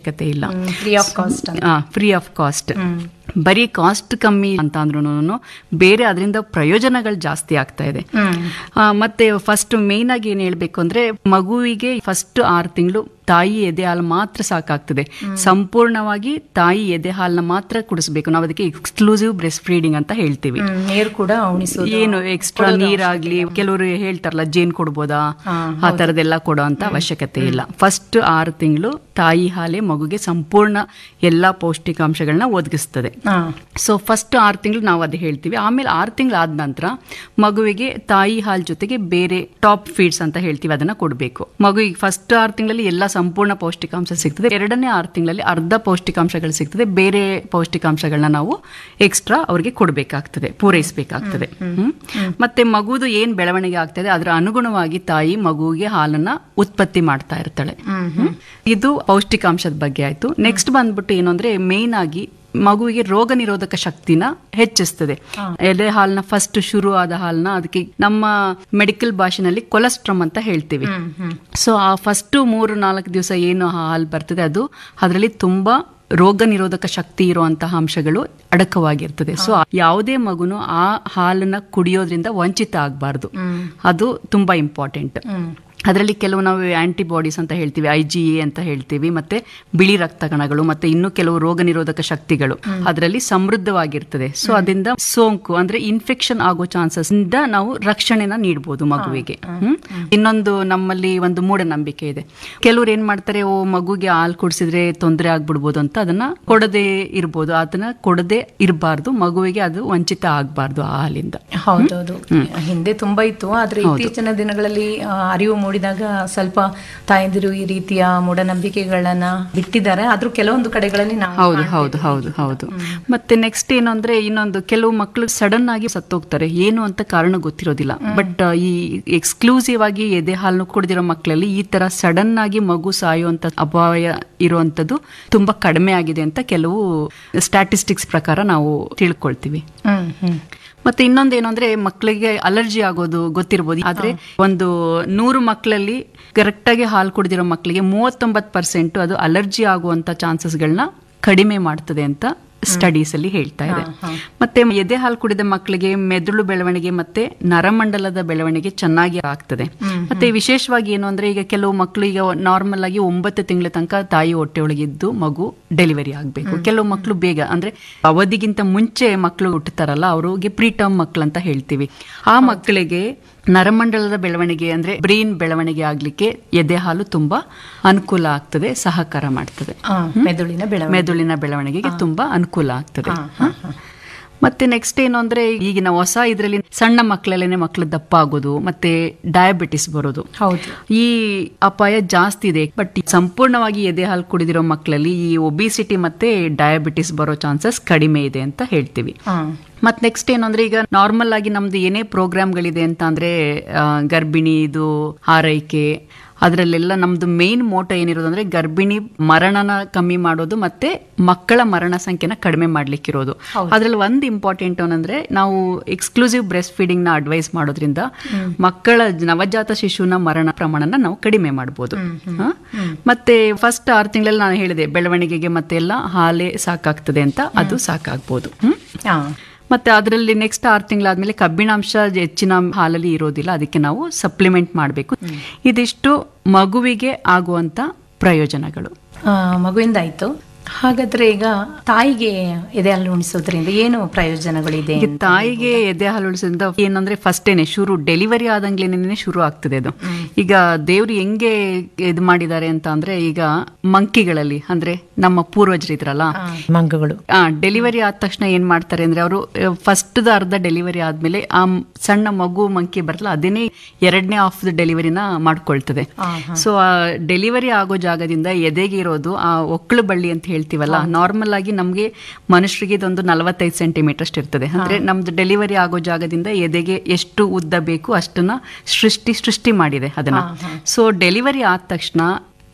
ಅವಶ್ಯಕತೆ ಇಲ್ಲ free of cost free of cost ಬರೀ ಕಾಸ್ಟ್ ಕಮ್ಮಿ ಅಂತ ಅಂದ್ರೂ ಬೇರೆ ಅದರಿಂದ ಪ್ರಯೋಜನಗಳು ಜಾಸ್ತಿ ಆಗ್ತಾ ಇದೆ ಆ, ಮತ್ತೆ ಫಸ್ಟ್ ಮೇನ್ ಆಗಿ ಏನ್ ಹೇಳ್ಬೇಕು ಅಂದ್ರೆ ಮಗುವಿಗೆ ಫಸ್ಟ್ ಆರು ತಿಂಗಳು ತಾಯಿ ಎದೆ ಹಾಲು ಮಾತ್ರ ಸಾಕಾಗ್ತದೆ ಸಂಪೂರ್ಣವಾಗಿ ತಾಯಿ ಎದೆ ಹಾಲನ್ನ ಮಾತ್ರ ಕುಡಿಸ್ಬೇಕು ನಾವು ಅದಕ್ಕೆ ಎಕ್ಸ್ಕ್ಲೂಸಿವ್ ಬ್ರೆಸ್ಟ್ ಫೀಡಿಂಗ್ ಅಂತ ಹೇಳ್ತೀವಿ ನೀರು ಕೂಡ ಉಣಿಸೋದು ಏನು ಎಕ್ಸ್ಟ್ರಾ ನೀರಾಗ್ಲಿ ಕೆಲವರು ಹೇಳ್ತಾರಲ್ಲ ಜೇನ್ ಕೊಡ್ಬೋದಾ ಆ ತರದೆಲ್ಲ ಕೊಡೋ ಅಂತ ಅವಶ್ಯಕತೆ ಇಲ್ಲ ಫಸ್ಟ್ ಆರು ತಿಂಗಳು ತಾಯಿ ಹಾಲೆ ಮಗುಗೆ ಸಂಪೂರ್ಣ ಎಲ್ಲಾ ಪೌಷ್ಟಿಕಾಂಶಗಳನ್ನ ಒದಗಿಸ್ತದೆ ಹಾ ಸೊ ಫಸ್ಟ್ ಆರು ತಿಂಗಳು ನಾವು ಅದು ಹೇಳ್ತೀವಿ ಆಮೇಲೆ ಆರು ತಿಂಗಳು ಆದ ನಂತರ ಮಗುವಿಗೆ ತಾಯಿ ಹಾಲ್ ಜೊತೆಗೆ ಬೇರೆ ಟಾಪ್ ಫೀಡ್ಸ್ ಅಂತ ಹೇಳ್ತೀವಿ ಅದನ್ನ ಕೊಡಬೇಕು ಮಗುವಿಗೆ ಫಸ್ಟ್ ಆರು ತಿಂಗಳಲ್ಲಿ ಎಲ್ಲ ಸಂಪೂರ್ಣ ಪೌಷ್ಟಿಕಾಂಶ ಸಿಗ್ತದೆ ಎರಡನೇ ಆರು ತಿಂಗಳಲ್ಲಿ ಅರ್ಧ ಪೌಷ್ಟಿಕಾಂಶಗಳು ಸಿಗ್ತದೆ ಬೇರೆ ಪೌಷ್ಟಿಕಾಂಶಗಳನ್ನ ನಾವು ಎಕ್ಸ್ಟ್ರಾ ಅವ್ರಿಗೆ ಕೊಡಬೇಕಾಗ್ತದೆ ಪೂರೈಸಬೇಕಾಗ್ತದೆ ಹ್ಮ್? ಮತ್ತೆ ಮಗುದು ಏನ್ ಬೆಳವಣಿಗೆ ಆಗ್ತದೆ ಅದರ ಅನುಗುಣವಾಗಿ ತಾಯಿ ಮಗುವಿಗೆ ಹಾಲನ್ನ ಉತ್ಪತ್ತಿ ಮಾಡ್ತಾ ಇರ್ತಾಳೆ ಹ್ಮ್? ಇದು ಪೌಷ್ಟಿಕಾಂಶದ ಬಗ್ಗೆ ಆಯ್ತು ನೆಕ್ಸ್ಟ್ ಬಂದ್ಬಿಟ್ಟು ಏನು ಅಂದ್ರೆ ಮೇನ್ ಆಗಿ ಮಗುವಿಗೆ ರೋಗ ನಿರೋಧಕ ಶಕ್ತಿನ ಹೆಚ್ಚಿಸ್ತದೆ ಎಲೆ ಹಾಲ್ನ ಫಸ್ಟ್ ಶುರು ಆದ ಹಾಲ್ನ ಅದಕ್ಕೆ ನಮ್ಮ ಮೆಡಿಕಲ್ ಭಾಷೆನಲ್ಲಿ ಕೊಲೆಸ್ಟ್ರಮ್ ಅಂತ ಹೇಳ್ತೀವಿ ಸೊ ಆ ಫಸ್ಟ್ ಮೂರು ನಾಲ್ಕು ದಿವಸ ಏನು ಹಾಲು ಬರ್ತದೆ ಅದು ಅದರಲ್ಲಿ ತುಂಬಾ ರೋಗ ನಿರೋಧಕ ಶಕ್ತಿ ಇರುವಂತಹ ಅಂಶಗಳು ಅಡಕವಾಗಿರ್ತದೆ ಸೊ ಯಾವುದೇ ಮಗುನು ಆ ಹಾಲನ್ನ ಕುಡಿಯೋದ್ರಿಂದ ವಂಚಿತ ಆಗಬಾರ್ದು ಅದು ತುಂಬಾ ಇಂಪಾರ್ಟೆಂಟ್ ಅದರಲ್ಲಿ ಕೆಲವು ನಾವು ಆಂಟಿಬಾಡೀಸ್ ಅಂತ ಹೇಳ್ತೀವಿ ಐ ಜಿ ಎ ಅಂತ ಹೇಳ್ತೀವಿ ಮತ್ತೆ ಬಿಳಿ ರಕ್ತ ಕಣಗಳು ಮತ್ತೆ ಇನ್ನು ಕೆಲವು ರೋಗ ನಿರೋಧಕ ಶಕ್ತಿಗಳು ಅದರಲ್ಲಿ ಸಮೃದ್ಧವಾಗಿರ್ತದೆ ಸೊ ಅದರಿಂದ ಸೋಂಕು ಅಂದ್ರೆ ಇನ್ಫೆಕ್ಷನ್ ಆಗೋ ಚಾನ್ಸಸ್ ಇಂದ ನಾವು ರಕ್ಷಣೆನ ನೀಡಬಹುದು ಮಗುವಿಗೆ ಹ್ಮ್? ಇನ್ನೊಂದು ನಮ್ಮಲ್ಲಿ ಒಂದು ಮೂಢನಂಬಿಕೆ ಇದೆ ಕೆಲವ್ರು ಏನ್ ಮಾಡ್ತಾರೆ ಓ ಮಗುಗೆ ಹಾಲು ಕುಡಿಸಿದ್ರೆ ತೊಂದರೆ ಆಗ್ಬಿಡ್ಬೋದು ಅಂತ ಅದನ್ನ ಕೊಡದೆ ಇರ್ಬೋದು ಅದನ್ನ ಕೊಡದೆ ಇರಬಾರ್ದು ಮಗುವಿಗೆ ಅದು ವಂಚಿತ ಆಗಬಾರ್ದು ಆ ಹಾಲಿಂದ ಹೌದೌದು ಹಿಂದೆ ತುಂಬಾ ಇತ್ತು ಆದ್ರೆ ಇತ್ತೀಚಿನ ದಿನಗಳಲ್ಲಿ ಆ, ಅರಿವು ಮೂಡಿದಾಗ ಸ್ವಲ್ಪ ತಾಯಂದಿರು ಈ ರೀತಿಯ ಮೂಢನಂಬಿಕೆಗಳನ್ನ ಬಿಟ್ಟಿದ್ದಾರೆ ಆದ್ರೂ ಕೆಲವೊಂದು ಕಡೆಗಳಲ್ಲಿ ನಾವು ಹೌದು ಹೌದು ಹೌದು ಹೌದು ಮತ್ತೆ ನೆಕ್ಸ್ಟ್ ಏನು ಅಂದ್ರೆ ಇನ್ನೊಂದು ಕೆಲವು ಮಕ್ಕಳು ಸಡನ್ ಆಗಿ ಸತ್ತೋಗ್ತಾರೆ ಏನು ಅಂತ ಕಾರಣ ಗೊತ್ತಿರೋದಿಲ್ಲ ಬಟ್ ಈ ಎಕ್ಸ್ಕ್ಲೂಸಿವ್ ಆಗಿ ಎದೆ ಹಾಲು ಕುಡಿದಿರೋ ಮಕ್ಕಳಲ್ಲಿ ಈ ತರ ಸಡನ್ ಆಗಿ ಮಗು ಸಾಯುವಂತ ಅಪಾಯ ಇರುವಂತದ್ದು ತುಂಬಾ ಕಡಿಮೆ ಆಗಿದೆ ಅಂತ ಕೆಲವು ಸ್ಟ್ಯಾಟಿಸ್ಟಿಕ್ಸ್ ಪ್ರಕಾರ ನಾವು ತಿಳ್ಕೊಳ್ತೀವಿ ಹ್ಮ್ ಹ್ಮ್ ಮತ್ತೆ ಇನ್ನೊಂದು ಏನು ಅಂದ್ರೆ ಮಕ್ಕಳಿಗೆ ಅಲರ್ಜಿ ಆಗೋದು ಗೊತ್ತಿರ್ಬೋದು ಆದ್ರೆ ಒಂದು ನೂರು ಮಕ್ಕಳಲ್ಲಿ ಕರೆಕ್ಟ್ ಆಗಿ ಹಾಲು ಕುಡಿದಿರೋ ಮಕ್ಕಳಿಗೆ ಮೂವತ್ತೊಂಬತ್ತು ಪರ್ಸೆಂಟ್ ಅದು ಅಲರ್ಜಿ ಆಗುವಂತ ಚಾನ್ಸಸ್ಗಳನ್ನ ಕಡಿಮೆ ಮಾಡ್ತದೆ ಅಂತ ಸ್ಟಡೀಸ್ ಅಲ್ಲಿ ಹೇಳ್ತಾ ಇದೆ ಮತ್ತೆ ಎದೆ ಹಾಲು ಕುಡಿದ ಮಕ್ಕಳಿಗೆ ಮೆದುಳು ಬೆಳವಣಿಗೆ ಮತ್ತೆ ನರಮಂಡಲದ ಬೆಳವಣಿಗೆ ಚೆನ್ನಾಗಿ ಆಗ್ತದೆ ಮತ್ತೆ ವಿಶೇಷವಾಗಿ ಏನು ಅಂದ್ರೆ ಈಗ ಕೆಲವು ಮಕ್ಕಳು ಈಗ ನಾರ್ಮಲ್ ಆಗಿ ಒಂಬತ್ತು ತಿಂಗಳ ತನಕ ತಾಯಿ ಹೊಟ್ಟೆ ಒಳಗಿದ್ದು ಮಗು ಡೆಲಿವರಿ ಆಗಬೇಕು ಕೆಲವು ಮಕ್ಕಳು ಬೇಗ ಅಂದ್ರೆ ಅವಧಿಗಿಂತ ಮುಂಚೆ ಮಕ್ಕಳು ಹುಟ್ಟುತ್ತಾರಲ್ಲ ಅವ್ರಿಗೆ ಪ್ರೀಟರ್ಮ್ ಮಕ್ಕಳು ಅಂತ ಹೇಳ್ತೀವಿ ಆ ಮಕ್ಕಳಿಗೆ ನರಮಂಡಲದ ಬೆಳವಣಿಗೆ ಅಂದ್ರೆ ಬ್ರೈನ್ ಬೆಳವಣಿಗೆ ಆಗ್ಲಿಕ್ಕೆ ಎದೆ ಹಾಲು ತುಂಬಾ ಅನುಕೂಲ ಆಗ್ತದೆ ಸಹಕಾರ ಮಾಡ್ತದೆ ಆ, ಮೆದುಳಿನ ಬೆಳವಣಿಗೆ ಮೆದುಳಿನ ಬೆಳವಣಿಗೆಗೆ ತುಂಬಾ ಅನುಕೂಲ ಆಗ್ತದೆ ಹ? ಮತ್ತೆ ನೆಕ್ಸ್ಟ್ ಏನು ಅಂದ್ರೆ ಈಗಿನ ಹೊಸ ಇದರಲ್ಲಿ ಸಣ್ಣ ಮಕ್ಕಳಲ್ಲೇನೆ ಮಕ್ಕಳು ದಪ್ಪ ಆಗೋದು ಮತ್ತೆ ಡಯಾಬಿಟಿಸ್ ಬರೋದು ಹೌದು ಈ ಅಪಾಯ ಜಾಸ್ತಿ ಇದೆ ಬಟ್ ಸಂಪೂರ್ಣವಾಗಿ ಎದೆ ಹಾಲು ಕುಡಿದಿರೋ ಮಕ್ಕಳಲ್ಲಿ ಈ ಒಬಿಸಿಟಿ ಮತ್ತೆ ಡಯಾಬಿಟಿಸ್ ಬರೋ ಚಾನ್ಸಸ್ ಕಡಿಮೆ ಇದೆ ಅಂತ ಹೇಳ್ತೀವಿ ಹಾ ಮತ್ ನೆಕ್ಸ್ಟ್ ಏನು ಅಂದ್ರೆ ಈಗ ನಾರ್ಮಲ್ ಆಗಿ ನಮ್ದು ಏನೇ ಪ್ರೋಗ್ರಾಮ್ಗಳಿದೆ ಅಂತ ಅಂದ್ರೆ ಆ, ಗರ್ಭಿಣಿ ಇದು ಆರೈಕೆ ಅದರಲ್ಲೆಲ್ಲ ನಮ್ದು ಮೇನ್ ಮೋಟೋ ಏನಿರೋದು ಅಂದ್ರೆ ಗರ್ಭಿಣಿ ಮರಣನ ಕಮ್ಮಿ ಮಾಡೋದು ಮತ್ತೆ ಮಕ್ಕಳ ಮರಣ ಸಂಖ್ಯೆನ ಕಡಿಮೆ ಮಾಡ್ಲಿಕ್ಕಿರೋದು ಅದ್ರಲ್ಲಿ ಒಂದು ಇಂಪಾರ್ಟೆಂಟ್ ಏನಂದ್ರೆ ನಾವು ಎಕ್ಸ್ಕ್ಲೂಸಿವ್ ಬ್ರೆಸ್ಟ್ ಫೀಡಿಂಗ್ ನ ಅಡ್ವೈಸ್ ಮಾಡೋದ್ರಿಂದ ಮಕ್ಕಳ ನವಜಾತ ಶಿಶುವಿನ ಮರಣ ಪ್ರಮಾಣನ ನಾವು ಕಡಿಮೆ ಮಾಡ್ಬೋದು ಹ? ಮತ್ತೆ ಫಸ್ಟ್ ಆರು ತಿಂಗಳಲ್ಲಿ ನಾನು ಹೇಳಿದೆ ಬೆಳವಣಿಗೆಗೆ ಮತ್ತೆ ಎಲ್ಲ ಹಾಲೇ ಸಾಕಾಗ್ತದೆ ಅಂತ ಅದು ಸಾಕಾಗ್ಬೋದು ಹ್ಮ್ ಹಾ ಮತ್ತೆ ಅದರಲ್ಲಿ ನೆಕ್ಸ್ಟ್ ಆರು ತಿಂಗಳಾದ್ಮೇಲೆ ಕಬ್ಬಿಣಾಂಶ ಹೆಚ್ಚಿನ ಹಾಲಲ್ಲಿ ಇರೋದಿಲ್ಲ ಅದಕ್ಕೆ ನಾವು ಸಪ್ಲಿಮೆಂಟ್ ಮಾಡಬೇಕು ಇದಿಷ್ಟು ಮಗುವಿಗೆ ಆಗುವಂತ ಪ್ರಯೋಜನಗಳು ಆ, ಮಗುವಿಂದಾಯ್ತು ಹಾಗಾದ್ರೆ ಈಗ ತಾಯಿಗೆ ಎದೆ ಹಾಲು ಉಣಿಸೋದ್ರಿಂದ ಏನು ಪ್ರಯೋಜನಗಳಿದೆ ಈಗ ತಾಯಿಗೆ ಎದೆ ಹಾಲು ಉಳಿಸೋದ್ರಿಂದ ಏನಂದ್ರೆ ಫಸ್ಟೇನೆ ಶುರು ಡೆಲಿವರಿ ಆದಂಗ್ಲೇನೆ ಶುರು ಆಗ್ತದೆ ಅದು ಈಗ ದೇವ್ರು ಹೆಂಗೆ ಇದು ಮಾಡಿದ್ದಾರೆ ಅಂತ ಅಂದ್ರೆ ಈಗ ಮಂಕಿಗಳಲ್ಲಿ ಅಂದ್ರೆ ನಮ್ಮ ಪೂರ್ವಜರಿದ್ರಲ್ಲ ಮಂಗಗಳು ಆ ಡೆಲಿವರಿ ಆದ ತಕ್ಷಣ ಏನ್ ಮಾಡ್ತಾರೆ ಅಂದ್ರೆ ಅವರು ಫಸ್ಟ್ ಅರ್ಧ ಡೆಲಿವರಿ ಆದ್ಮೇಲೆ ಆ ಮ್- ಸಣ್ಣ ಮಗು ಮಂಕಿ ಬರಲ್ಲ ಅದೇನೇ ಎರಡನೇ ಆಫ್ ದ ಡೆಲಿವರಿನ ಮಾಡ್ಕೊಳ್ತದೆ ಸೊ ಆ ಡೆಲಿವರಿ ಆಗೋ ಜಾಗದಿಂದ ಎದೆಗೆ ಇರೋದು ಆ ಒಕ್ಕಳು ಬಳ್ಳಿ ಅಂತ ಹೇಳ್ತೀವಲ್ಲ ನಾರ್ಮಲ್ ಆಗಿ ನಮ್ಗೆ ಮನುಷ್ಯರಿಗೆ ಇದೊಂದು ನಲವತ್ತೈದು ಸೆಂಟಿಮೀಟರ್ ಅಷ್ಟು ಇರ್ತದೆ ಅಂದ್ರೆ ನಮ್ದು ಡೆಲಿವರಿ ಆಗೋ ಜಾಗದಿಂದ ಎದೆಗೆ ಎಷ್ಟು ಉದ್ದ ಬೇಕು ಅಷ್ಟನ್ನ ಸೃಷ್ಟಿ ಸೃಷ್ಟಿ ಮಾಡಿದೆ ಅದನ್ನ ಸೊ ಡೆಲಿವರಿ ಆದ ತಕ್ಷಣ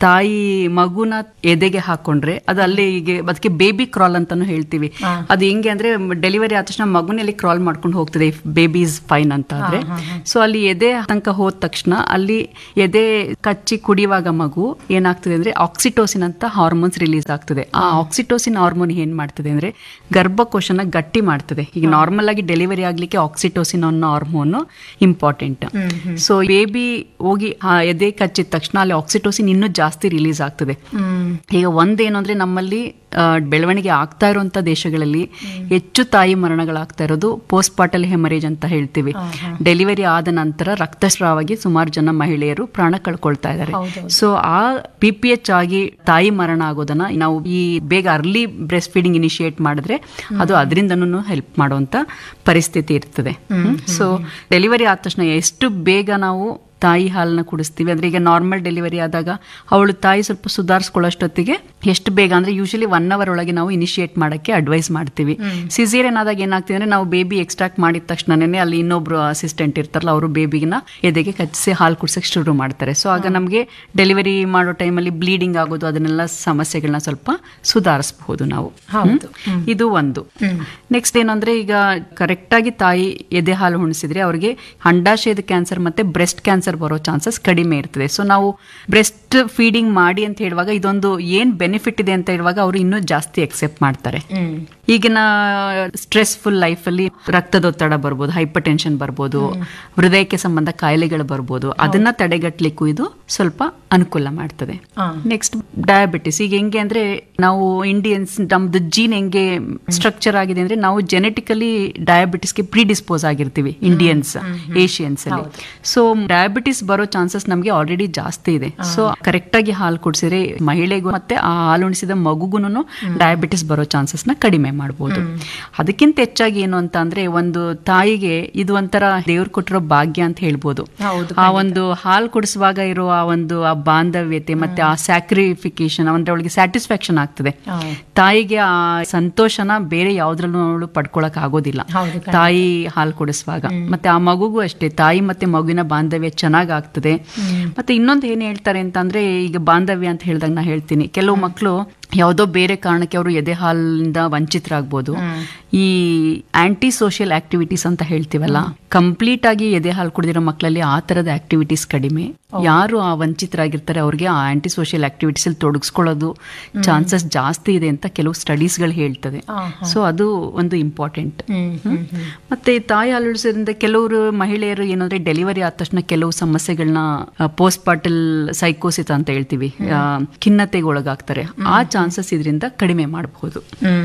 ತಾಯಿ ಮಗುನ ಎದೆಗೆ ಹಾಕೊಂಡ್ರೆ ಅದು ಅಲ್ಲಿ ಈಗ ಅದಕ್ಕೆ ಬೇಬಿ ಕ್ರಾಲ್ ಅಂತಾನು ಹೇಳ್ತೀವಿ ಅದು ಹೆಂಗೆ ಅಂದ್ರೆ ಡೆಲಿವರಿ ಆದ ತಕ್ಷಣ ಮಗುನಲ್ಲಿ ಕ್ರಾಲ್ ಮಾಡ್ಕೊಂಡು ಹೋಗ್ತದೆ ಬೇಬಿ ಇಸ್ ಫೈನ್ ಅಂತ ಆದ್ರೆ ಸೊ ಅಲ್ಲಿ ಎದೆ ತನಕ ಹೋದ ತಕ್ಷಣ ಅಲ್ಲಿ ಎದೆ ಕಚ್ಚಿ ಕುಡಿಯುವಾಗ ಮಗು ಏನಾಗ್ತದೆ ಅಂದ್ರೆ ಆಕ್ಸಿಟೋಸಿನ್ ಅಂತ ಹಾರ್ಮೋನ್ಸ್ ರಿಲೀಸ್ ಆಗ್ತದೆ ಆ ಆಕ್ಸಿಟೋಸಿನ್ ಹಾರ್ಮೋನ್ ಏನ್ ಮಾಡ್ತದೆ ಅಂದ್ರೆ ಗರ್ಭಕೋಶನ ಗಟ್ಟಿ ಮಾಡ್ತದೆ ಈಗ ನಾರ್ಮಲ್ ಆಗಿ ಡೆಲಿವರಿ ಆಗ್ಲಿಕ್ಕೆ ಆಕ್ಸಿಟೋಸಿನ್ ಅನ್ನೋ ಹಾರ್ಮೋನ್ ಇಂಪಾರ್ಟೆಂಟ್ ಸೊ ಬೇಬಿ ಹೋಗಿ ಆ ಎದೆ ಕಚ್ಚಿದ ತಕ್ಷಣ ಅಲ್ಲಿ ಆಕ್ಸಿಟೋಸಿನ್ ಇನ್ನೂ ಜಾಸ್ತಿ ರಿಲೀಸ್ ಆಗ್ತದೆ ಈಗ ಒಂದೇನು ಅಂದ್ರೆ ನಮ್ಮಲ್ಲಿ ಆ, ಬೆಳವಣಿಗೆ ಆಗ್ತಾ ಇರುವಂತ ದೇಶಗಳಲ್ಲಿ ಹೆಚ್ಚು ತಾಯಿ ಮರಣಗಳಾಗ್ತಾ ಇರೋದು ಪೋಸ್ಟ್ ಪಾರ್ಟಲ್ ಹೆಮರೇಜ್ ಅಂತ ಹೇಳ್ತೀವಿ ಡೆಲಿವರಿ ಆದ ನಂತರ ರಕ್ತಸ್ರಾವಾಗಿ ಸುಮಾರು ಜನ ಮಹಿಳೆಯರು ಪ್ರಾಣ ಕಳ್ಕೊಳ್ತಾ ಇದ್ದಾರೆ ಸೊ ಆ ಪಿ ಪಿ ಎಚ್ ಆಗಿ ತಾಯಿ ಮರಣ ಆಗೋದನ್ನ ನಾವು ಈ ಬೇಗ ಅರ್ಲಿ ಬ್ರೆಸ್ಟ್ ಫೀಡಿಂಗ್ ಇನಿಶಿಯೇಟ್ ಮಾಡಿದ್ರೆ ಅದು ಅದರಿಂದನೂ ಹೆಲ್ಪ್ ಮಾಡುವಂತ ಪರಿಸ್ಥಿತಿ ಇರ್ತದೆ ಸೊ ಡೆಲಿವರಿ ಆದ ತಕ್ಷಣ ಎಷ್ಟು ಬೇಗ ನಾವು ತಾಯಿ ಹಾಲನ್ನ ಕುಡಿಸ್ತೀವಿ ಅಂದ್ರೆ ಈಗ ನಾರ್ಮಲ್ ಡೆಲಿವರಿ ಆದಾಗ ಅವಳು ತಾಯಿ ಸ್ವಲ್ಪ ಸುಧಾರಿಸ್ಕೊಳ್ಳೋಷ್ಟೊತ್ತಿಗೆ ಎಷ್ಟು ಬೇಗ ಅಂದ್ರೆ ಯೂಶಲಿ ಒನ್ ಅವರ್ ಒಳಗೆ ನಾವು ಇನಿಶಿಯೇಟ್ ಮಾಡಕ್ಕೆ ಅಡ್ವೈಸ್ ಮಾಡ್ತೀವಿ ಸಿಸೇರಿಯನ್ ಆದಾಗ ಏನಾಗ್ತದೆ ಅಂದ್ರೆ ನಾವು ಬೇಬಿ ಎಕ್ಸ್ಟ್ರಾಕ್ಟ್ ಮಾಡಿದ ತಕ್ಷಣನೇ ಅಲ್ಲಿ ಇನ್ನೊಬ್ರು ಅಸಿಸ್ಟೆಂಟ್ ಇರ್ತಾರಲ್ಲ ಅವರು ಬೇಬಿನ ಎದೆಗೆ ಕಚ್ಚಿಸಿ ಹಾಲು ಕುಡ್ಸಕ್ಕೆ ಶುರು ಮಾಡ್ತಾರೆ ಸೊ ಆಗ ನಮಗೆ ಡೆಲಿವರಿ ಮಾಡೋ ಟೈಮಲ್ಲಿ ಬ್ಲೀಡಿಂಗ್ ಆಗೋದು ಅದನ್ನೆಲ್ಲ ಸಮಸ್ಯೆಗಳನ್ನ ಸ್ವಲ್ಪ ಸುಧಾರಿಸಬಹುದು ನಾವು ಹೌದು. ಹ್ಮ್? ಇದು ಒಂದು ನೆಕ್ಸ್ಟ್ ಏನಂದ್ರೆ ಈಗ ಕರೆಕ್ಟ್ ಆಗಿ ತಾಯಿ ಎದೆ ಹಾಲು ಉಣಿಸಿದ್ರೆ ಅವ್ರಿಗೆ ಅಂಡಾಶಯದ ಕ್ಯಾನ್ಸರ್ ಮತ್ತೆ ಬ್ರೆಸ್ಟ್ ಕ್ಯಾನ್ಸರ್ ಬರೋ ಚಾನ್ಸಸ್ ಕಡಿಮೆ ಇರ್ತದೆ ಸೊ ನಾವು ಬ್ರೆಸ್ಟ್ ಫೀಡಿಂಗ್ ಮಾಡಿ ಅಂತ ಹೇಳುವಾಗ ಇದೊಂದು ಏನ್ ಬೆನಿಫಿಟ್ ಇದೆ ಅಂತ ಹೇಳುವಾಗ ಅವರು ಇನ್ನೂ ಜಾಸ್ತಿ ಎಕ್ಸೆಪ್ಟ್ ಮಾಡ್ತಾರೆ ಈಗಿನ ಸ್ಟ್ರೆಸ್ಫುಲ್ ಲೈಫಲ್ಲಿ ರಕ್ತದೊತ್ತಡ ಬರ್ಬೋದು ಹೈಪರ್ ಟೆನ್ಷನ್ ಬರ್ಬೋದು ಹೃದಯಕ್ಕೆ ಸಂಬಂಧ ಕಾಯಿಲೆಗಳು ಬರ್ಬೋದು ಅದನ್ನ ತಡೆಗಟ್ಟಲಿಕ್ಕೂ ಇದು ಸ್ವಲ್ಪ ಅನುಕೂಲ ಮಾಡ್ತದೆ ಹಾ. ನೆಕ್ಸ್ಟ್ ಡಯಾಬಿಟಿಸ್ ಈಗ ಹೆಂಗೆ ಅಂದ್ರೆ ನಾವು ಇಂಡಿಯನ್ಸ್ ನಮ್ದು ಜೀನ್ ಹೆಂಗೆ ಸ್ಟ್ರಕ್ಚರ್ ಆಗಿದೆ ಅಂದ್ರೆ ನಾವು ಜೆನೆಟಿಕಲಿ ಡಯಾಬಿಟಿಸ್ಗೆ ಪ್ರಿಡಿಸ್ಪೋಸ್ ಆಗಿರ್ತೀವಿ ಇಂಡಿಯನ್ಸ್ ಏಷಿಯನ್ಸ್ ಅಲ್ಲಿ ಸೊ ಡಯಾಬಿಟಿಸ್ ಬರೋ ಚಾನ್ಸಸ್ ನಮಗೆ ಆಲ್ರೆಡಿ ಜಾಸ್ತಿ ಇದೆ ಸೊ ಕರೆಕ್ಟ್ ಆಗಿ ಹಾಲು ಕುಡಿಸಿದ್ರೆ ಮಹಿಳೆಗೂ ಮತ್ತೆ ಆ ಹಾಲು ಉಣಿಸಿದ ಮಗುಗುನು ಡಯಾಬಿಟಿಸ್ ಬರೋ ಚಾನ್ಸಸ್ ನ ಕಡಿಮೆ ಮಾಡಬಹುದು ಅದಕ್ಕಿಂತ ಹೆಚ್ಚಾಗಿ ಏನು ಅಂತ ಅಂದ್ರೆ ಒಂದು ತಾಯಿಗೆ ಇದು ಒಂಥರ ದೇವ್ರು ಕೊಟ್ಟಿರೋ ಭಾಗ್ಯ ಅಂತ ಹೇಳ್ಬೋದು ಹೌದು, ಆ ಒಂದು ಹಾಲು ಕುಡಿಸುವಾಗ ಇರೋ ಆ ಒಂದು ಆ ಬಾಂಧವ್ಯತೆ ಮತ್ತೆ ಆ ಸ್ಯಾಕ್ರಿಫಿಕೇಶನ್ ಅಂದ್ರೆ ಅವಳಿಗೆ ಸ್ಯಾಟಿಸ್ಫ್ಯಾಕ್ಷನ್ ಆಗ್ತದೆ ತಾಯಿಗೆ ಆ ಸಂತೋಷನ ಬೇರೆ ಯಾವ್ದ್ರಲ್ಲೂ ಅವಳು ಪಡ್ಕೊಳಕ್ ಆಗೋದಿಲ್ಲ ಹೌದು, ತಾಯಿ ಹಾಲು ಕುಡಿಸುವಾಗ ಮತ್ತೆ ಆ ಮಗುಗೂ ಅಷ್ಟೇ ತಾಯಿ ಮತ್ತೆ ಮಗುವಿನ ಬಾಂಧವ್ಯ ಚೆನ್ನಾಗ್ ಆಗ್ತದೆ ಮತ್ತೆ ಇನ್ನೊಂದು ಏನ್ ಹೇಳ್ತಾರೆ ಅಂತ ಅಂದ್ರೆ ಈಗ ಬಾಂಧವ್ಯ ಅಂತ ಹೇಳ್ದಾಗ ನಾ ಹೇಳ್ತೀನಿ ಕೆಲವು ಮಕ್ಕಳು ಯಾವುದೋ ಬೇರೆ ಕಾರಣಕ್ಕೆ ಅವರು ಎದೆ ಹಾಲಿಂದ ವಂಚಿತರಾಗ್ಬೋದು ಈ ಆಂಟಿ ಸೋಷಿಯಲ್ ಆಕ್ಟಿವಿಟೀಸ್ ಅಂತ ಹೇಳ್ತೀವಲ್ಲ ಕಂಪ್ಲೀಟ್ ಆಗಿ ಎದೆ ಹಾಲು ಕುಡಿದಿರೋ ಮಕ್ಕಳಲ್ಲಿ ಆ ತರದ ಆಕ್ಟಿವಿಟೀಸ್ ಕಡಿಮೆ ಯಾರು ಆ ವಂಚಿತರಾಗಿರ್ತಾರೆ ಅವ್ರಿಗೆ ಆ ಆಂಟಿ ಸೋಷಿಯಲ್ ಆಕ್ಟಿವಿಟೀಸ್ ಅಲ್ಲಿ ತೊಡಗಿಸ್ಕೊಳ್ಳೋದು ಚಾನ್ಸಸ್ ಜಾಸ್ತಿ ಇದೆ ಅಂತ ಕೆಲವು ಸ್ಟಡೀಸ್ಗಳು ಹೇಳ್ತದೆ ಸೊ ಅದು ಒಂದು ಇಂಪಾರ್ಟೆಂಟ್ ಮತ್ತೆ ಈ ತಾಯಿ ಹಾಲುಡಿಸೋದ್ರಿಂದ ಕೆಲವರು ಮಹಿಳೆಯರು ಏನಂದ್ರೆ ಡೆಲಿವರಿ ಆದ ತಕ್ಷಣ ಕೆಲವು ಸಮಸ್ಯೆಗಳನ್ನ ಪೋಸ್ಟ್ ಪಾರ್ಟಲ್ ಸೈಕೋಸಿಸ್ ಅಂತ ಹೇಳ್ತೀವಿ ಆ, ಖಿನ್ನತೆಗೆ ಒಳಗಾಗ್ತಾರೆ ಆ ಚಾನ್ಸಸ್ ಇದರಿಂದ ಕಡಿಮೆ ಮಾಡಬಹುದು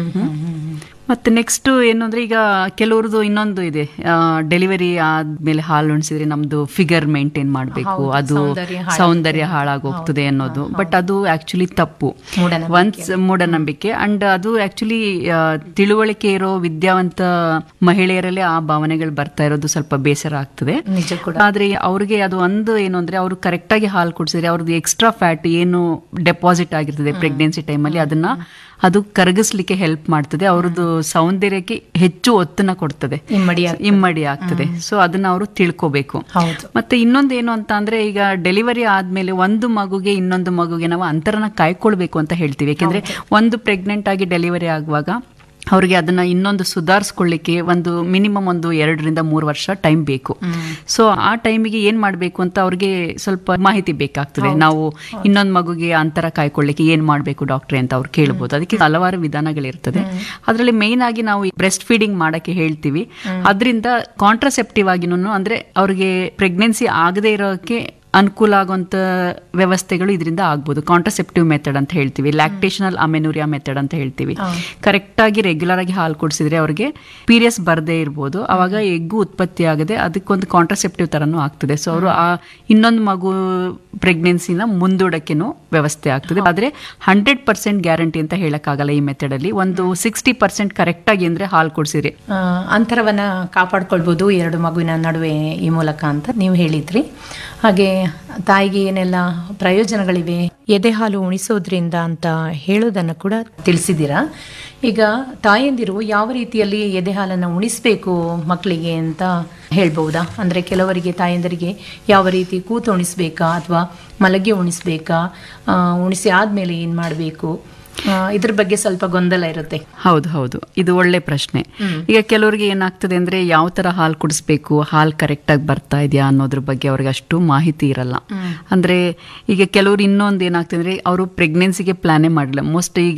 ಮತ್ತೆ ನೆಕ್ಸ್ಟ್ ಏನು ಅಂದ್ರೆ ಈಗ ಕೆಲವ್ರದ್ದು ಇನ್ನೊಂದು ಇದೆ ಡೆಲಿವರಿ ಆದ್ಮೇಲೆ ಹಾಲು ಉಣಿಸಿದ್ರೆ ನಮ್ದು ಫಿಗರ್ ಮೇಂಟೈನ್ ಮಾಡಬೇಕು ಅದು ಸೌಂದರ್ಯ ಸೌಂದರ್ಯ ಹಾಳಾಗೋಗ್ತದೆ ಅನ್ನೋದು ಬಟ್ ಅದು ಆಕ್ಚುಲಿ ತಪ್ಪು ಮೂಢನಂಬಿಕೆ. ಒನ್ಸ್ ಮೂಢನಂಬಿಕೆ ಅಂಡ್ ಅದು ಆಕ್ಚುಲಿ ತಿಳುವಳಿಕೆ ಇರೋ ವಿದ್ಯಾವಂತ ಮಹಿಳೆಯರಲ್ಲಿ ಆ ಭಾವನೆಗಳು ಬರ್ತಾ ಇರೋದು ಸ್ವಲ್ಪ ಬೇಸರ ಆಗ್ತದೆ ನಿಜ ಕೂಡ ಆದ್ರೆ ಅವ್ರಿಗೆ ಅದು ಒಂದು ಏನು ಅಂದ್ರೆ ಅವರು ಕರೆಕ್ಟ್ ಆಗಿ ಹಾಲು ಕುಡಿಸಿದ್ರೆ ಅವ್ರದ್ದು ಎಕ್ಸ್ಟ್ರಾ ಫ್ಯಾಟ್ ಏನು ಡೆಪಾಸಿಟ್ ಆಗಿರ್ತದೆ ಪ್ರೆಗ್ನೆನ್ಸಿ ಟೈಮಲ್ಲಿ ಅದನ್ನ ಅದು ಕರಗಿಸ್ಲಿಕ್ಕೆ ಹೆಲ್ಪ್ ಮಾಡ್ತದೆ ಅವ್ರದ್ದು ಸೌಂದರ್ಯಕ್ಕೆ ಹೆಚ್ಚು ಒತ್ತನ್ನ ಕೊಡ್ತದೆ ಇಮ್ಮಡಿ ಇಮ್ಮಡಿ ಆಗ್ತದೆ ಸೊ ಅದನ್ನ ಅವರು ತಿಳ್ಕೋಬೇಕು ಹೌದು ಮತ್ತೆ ಇನ್ನೊಂದು ಏನು ಅಂತ ಅಂದ್ರೆ ಈಗ ಡೆಲಿವರಿ ಆದ್ಮೇಲೆ ಒಂದು ಮಗುಗೆ ಇನ್ನೊಂದು ಮಗುಗೆ ನಾವು ಅಂತರನ ಕಾಯ್ಕೊಳ್ಬೇಕು ಅಂತ ಹೇಳ್ತೀವಿ ಯಾಕೆಂದ್ರೆ ಒಂದು ಪ್ರೆಗ್ನೆಂಟ್ ಆಗಿ ಡೆಲಿವರಿ ಆಗುವಾಗ ಅವ್ರಿಗೆ ಅದನ್ನ ಇನ್ನೊಂದು ಸುಧಾರಿಸ್ಕೊಳ್ಳಿಕ್ಕೆ ಒಂದು ಮಿನಿಮಮ್ ಒಂದು ಎರಡರಿಂದ ಮೂರು ವರ್ಷ ಟೈಮ್ ಬೇಕು ಸೊ ಆ ಟೈಮಿಗೆ ಏನ್ ಮಾಡ್ಬೇಕು ಅಂತ ಅವ್ರಿಗೆ ಸ್ವಲ್ಪ ಮಾಹಿತಿ ಬೇಕಾಗ್ತದೆ ನಾವು ಇನ್ನೊಂದು ಮಗುಗೆ ಅಂತರ ಕಾಯ್ಕೊಳ್ಳಿಕ್ಕೆ ಏನ್ ಮಾಡ್ಬೇಕು ಡಾಕ್ಟ್ರೆ ಅಂತ ಅವ್ರು ಕೇಳ್ಬೋದು ಅದಕ್ಕೆ ಹಲವಾರು ವಿಧಾನಗಳಿರ್ತದೆ ಅದರಲ್ಲಿ ಮೇನ್ ಆಗಿ ನಾವು ಬ್ರೆಸ್ಟ್ ಫೀಡಿಂಗ್ ಮಾಡಕ್ಕೆ ಹೇಳ್ತೀವಿ ಅದರಿಂದ ಕಾಂಟ್ರಸೆಪ್ಟಿವ್ ಆಗಿನೂ ಅಂದ್ರೆ ಅವ್ರಿಗೆ ಪ್ರೆಗ್ನೆನ್ಸಿ ಆಗದೆ ಇರೋಕೆ ಅನುಕೂಲ ಆಗುವಂತ ವ್ಯವಸ್ಥೆಗಳು ಇದರಿಂದ ಆಗ್ಬೋದು ಕಾಂಟ್ರಸೆಪ್ಟಿವ್ ಮೆಥಡ್ ಅಂತ ಹೇಳ್ತೀವಿ ಲ್ಯಾಕ್ಟೇಷನಲ್ ಅಮೆನುರಿಯಾ ಮೆಥಡ್ ಅಂತ ಹೇಳ್ತೀವಿ ಕರೆಕ್ಟ್ ಆಗಿ ರೆಗ್ಯುಲರ್ ಆಗಿ ಹಾಲು ಕುಡಿಸಿದ್ರೆ ಅವ್ರಿಗೆ ಪೀರಿಯಸ್ ಬರದೇ ಇರ್ಬೋದು ಅವಾಗ ಎಗ್ಗು ಉತ್ಪತ್ತಿ ಆಗದೆ ಅದಕ್ಕೊಂದು ಕಾಂಟ್ರಸೆಪ್ಟಿವ್ ತರನೂ ಆಗ್ತದೆ ಸೊ ಅವರು ಆ ಇನ್ನೊಂದು ಮಗು ಪ್ರೆಗ್ನೆನ್ಸಿನ ಮುಂದೂಡಕ್ಕೆನೂ ವ್ಯವಸ್ಥೆ ಆಗ್ತದೆ ಆದ್ರೆ ಹಂಡ್ರೆಡ್ ಪರ್ಸೆಂಟ್ ಗ್ಯಾರಂಟಿ ಅಂತ ಹೇಳಕ್ಕಾಗಲ್ಲ ಈ ಮೆಥಡ್ ಅಲ್ಲಿ ಒಂದು ಸಿಕ್ಸ್ಟಿ ಪರ್ಸೆಂಟ್ ಕರೆಕ್ಟ್ ಆಗಿ ಅಂದ್ರೆ ಹಾಲು ಕುಡಿಸಿರಿ ಆ, ಅಂತರವನ್ನ ಕಾಪಾಡ್ಕೊಳ್ಬೋದು ಎರಡು ಮಗುವಿನ ನಡುವೆ ಈ ಮೂಲಕ ಅಂತ ನೀವು ಹೇಳಿದ್ರಿ ಹಾಗೆ ತಾಯಿಗೆ ಏನೆಲ್ಲ ಪ್ರಯೋಜನಗಳಿವೆ ಎದೆ ಹಾಲು ಉಣಿಸೋದ್ರಿಂದ ಅಂತ ಹೇಳೋದನ್ನು ಕೂಡ ತಿಳಿಸಿದ್ದೀರಾ ಈಗ ತಾಯಂದಿರು ಯಾವ ರೀತಿಯಲ್ಲಿ ಎದೆ ಹಾಲನ್ನು ಉಣಿಸ್ಬೇಕು ಮಕ್ಕಳಿಗೆ ಅಂತ ಹೇಳ್ಬಹುದಾ ಅಂದ್ರೆ ಕೆಲವರಿಗೆ ತಾಯಂದರಿಗೆ ಯಾವ ರೀತಿ ಕೂತು ಉಣಿಸ್ಬೇಕಾ ಅಥವಾ ಮಲಗಿ ಉಣಿಸ್ಬೇಕಾ ಆ, ಉಣಿಸಿ ಆದ್ಮೇಲೆ ಏನ್ ಮಾಡಬೇಕು ಇದ್ರ ಬಗ್ಗೆ ಸ್ವಲ್ಪ ಗೊಂದಲ ಇರುತ್ತೆ ಹೌದು ಹೌದು ಇದು ಒಳ್ಳೆ ಪ್ರಶ್ನೆ ಈಗ ಕೆಲವರಿಗೆ ಏನಾಗ್ತದೆ ಅಂದ್ರೆ ಯಾವ ತರ ಹಾಲು ಕುಡಿಸ್ಬೇಕು ಹಾಲು ಕರೆಕ್ಟಾಗಿ ಬರ್ತಾ ಇದೆಯಾ ಅನ್ನೋದ್ರ ಬಗ್ಗೆ ಅವ್ರಿಗೆ ಅಷ್ಟು ಮಾಹಿತಿ ಇರಲ್ಲ ಅಂದ್ರೆ ಈಗ ಕೆಲವರು ಇನ್ನೊಂದು ಏನಾಗ್ತದೆ ಅಂದ್ರೆ ಅವರು ಪ್ರೆಗ್ನೆನ್ಸಿಗೆ ಪ್ಲಾನೇ ಮಾಡಲ್ಲ ಮೋಸ್ಟ್ ಈಗ